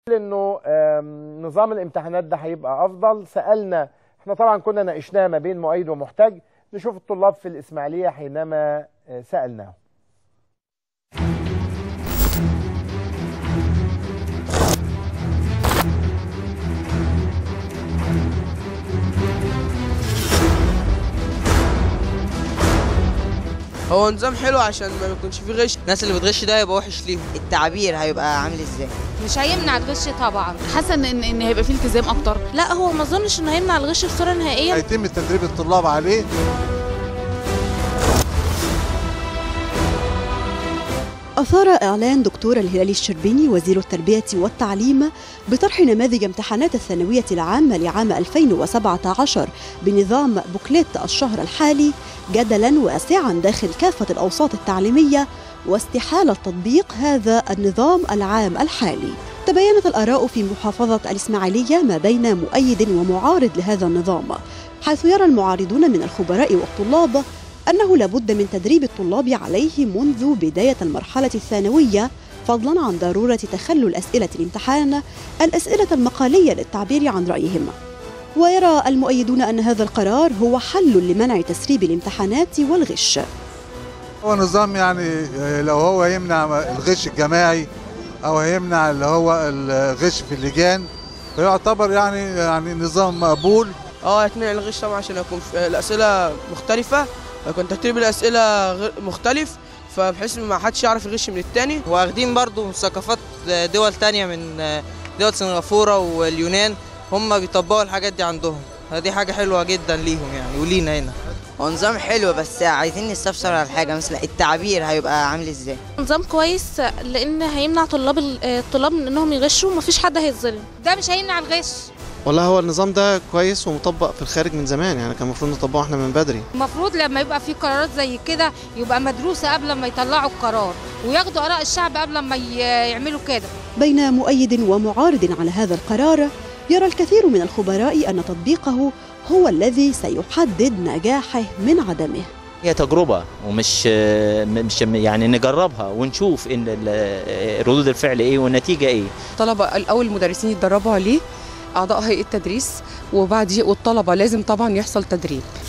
انه آم، نظام الامتحانات ده هيبقى افضل سالنا احنا طبعا كنا ناقشناه ما بين مؤيد ومحتاج نشوف الطلاب في الاسماعيليه حينما آه، سالناهم هو نظام حلو عشان ما يكونش فيه غش الناس اللي بتغش ده يبقى وحش ليهم التعبير هيبقى عامل ازاي مش هيمنع الغش طبعا حاسه ان ان إن هيبقى فيه التزام اكتر لا هو ما اظنش انه هيمنع الغش بصوره نهائيه هيتم تدريب الطلاب عليه أثار إعلان دكتور الهلال الشربيني وزير التربية والتعليم بطرح نماذج امتحانات الثانوية العامة لعام 2017 بنظام بوكليت الشهر الحالي جدلا واسعا داخل كافة الأوساط التعليمية واستحالة تطبيق هذا النظام العام الحالي تباينت الآراء في محافظة الإسماعيلية ما بين مؤيد ومعارض لهذا النظام حيث يرى المعارضون من الخبراء والطلاب أنه لابد من تدريب الطلاب عليه منذ بداية المرحلة الثانوية فضلا عن ضرورة تخلل أسئلة الامتحان الأسئلة المقالية للتعبير عن رأيهم ويرى المؤيدون أن هذا القرار هو حل لمنع تسريب الامتحانات والغش هو نظام يعني آه، لو هو يمنع الغش الجماعي او هيمنع اللي هو الغش في اللجان فيعتبر يعني يعني نظام مقبول اه هتمنع الغش طبعا عشان يكون في- الاسئله مختلفه يكون ترتيب الاسئله غير مختلف فبحيث ما حدش يعرف يغش من التاني واخدين برضو ثقافات دول تانية من دول سنغافورة واليونان هم بيطبقوا الحاجات دي عندهم فدي حاجة حلوة جدا ليهم يعني ولينا هنا هو نظام حلو بس عايزين نستفسر على حاجة مثلا التعبير هيبقى عامل ازاي نظام كويس لان هيمنع طلاب ال- الطلاب من انهم يغشوا ومفيش حد هيتظلم ده مش هيمنع الغش والله هو النظام ده كويس ومطبق في الخارج من زمان يعني كان المفروض نطبقه احنا من بدري المفروض لما يبقى في قرارات زي كده يبقى مدروسه قبل ما يطلعوا القرار وياخدوا اراء الشعب قبل ما ي- يعملوا كده بين مؤيد ومعارض على هذا القرار يرى الكثير من الخبراء أن تطبيقه هو الذي سيحدد نجاحه من عدمه هي تجربة ومش مش يعني نجربها ونشوف ان ال- ردود الفعل ايه والنتيجة ايه الطلبة الأول المدرسين يتدربوا عليه أعضاء هيئة التدريس وبعد والطلبة لازم طبعا يحصل تدريب